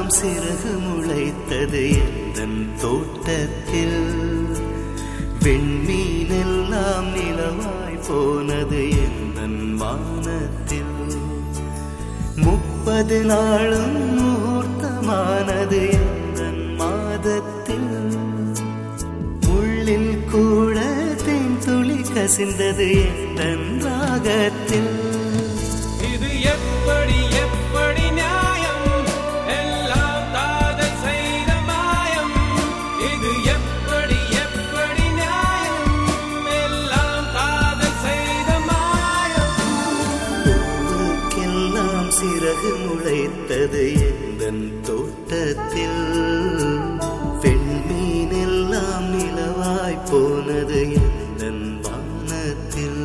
எல்லாம் சிறகு முளைத்தது எந்தன் தோட்டத்தில் விண்மீனெல்லாம் நிலவாய் போனது எந்தன் வானத்தில் முப்பது நாளும் முகூர்த்தமானது எந்தன் மாதத்தில் உள்ளில் கூட தேன் துளி கசிந்தது எந்தன் ராகத்தில் இது எப்படி எப்படி நியாயம் எல்லாம் காதல் செய்த மாயம் இது எப்படி எப்படி நியாயம் எல்லாம் காதல் செய்த மாயம் பூவுக்கெல்லாம் சிறகு முளைத்தது எந்தன் தோட்டத்தில் பெண்மீனெல்லாம் நிலவாய் போனது எந்தன் வானத்தில்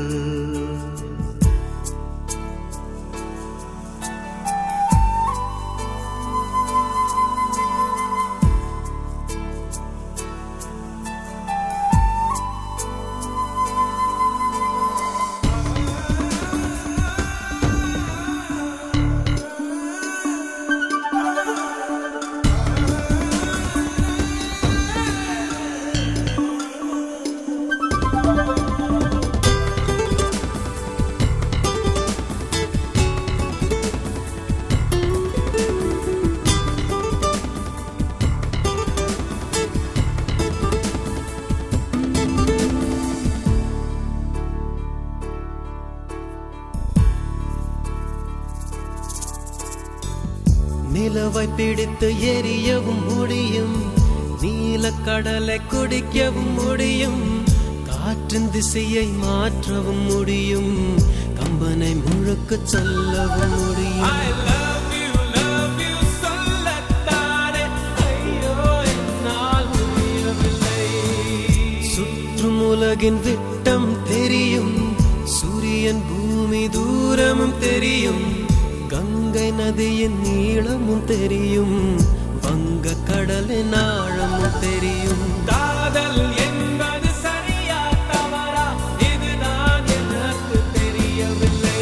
நிலவை பிடித்து எரியவும் முடியும் நீலக்கடலை குடிக்கவும் முடியும் காற்றின் திசையை மாற்றவும் முடியும் கம்பனை முழுக்க செல்லவும் முடியும் சுற்றும் உலகின் விட்டம் தெரியும் சூரியன் பூமி தூரமும் தெரியும் கங்கை நதியின் நீளமும் தெரியும் வங்க கடலின் ஆழமும் தெரியும் காதல் என்பது சரியா தவறா இதுதான் எனக்கு தெரியவில்லை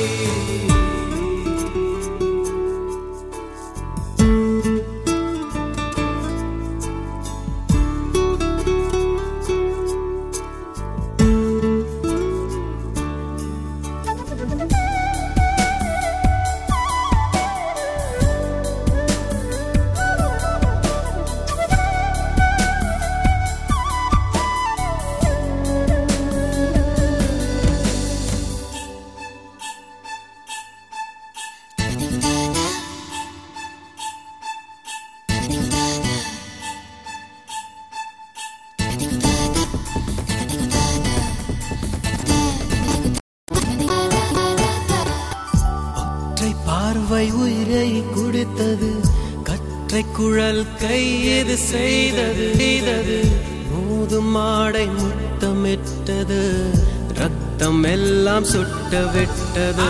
ஒற்றை பார்வை உயிரை குடித்தது கற்றை குழல் கையது செய்தது செய்தது மோதும் ஆடை முத்தமிட்டது ரத்தம் எல்லாம் சுட்ட விட்டது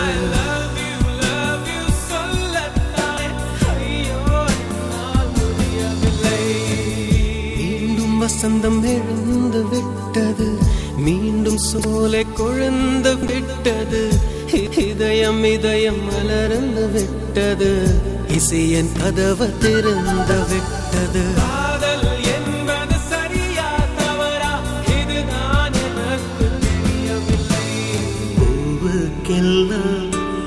மீண்டும் வசந்தம் எழுந்து விட்டது மீண்டும் சோலை கொழுந்து விட்டது இதயம் இதயம் மலர்ந்து விட்டது இசையன் கதவு திறந்து விட்டது காதல் என்பது சரியா தவறா இதுதான் எனக்கு தெரியவில்லை பூவுக்கெல்லாம்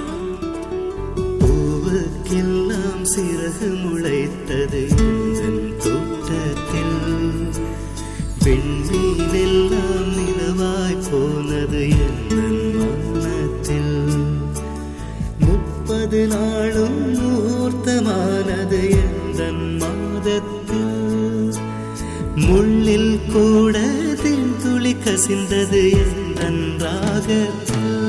பூவுக்கெல்லாம் சிறகு முளைத்தது எந்தன் தோட்டத்தில் விண்மீனெல்லாம் நிலவாய் போனது எந்தன் வானத்தில் முப்பது நாளும் முகூர்த்தமானது எந்தன் மாதத்தில் முள்ளில் கூட தென் துளி கசிந்தது எந்தன் ராகத்தில்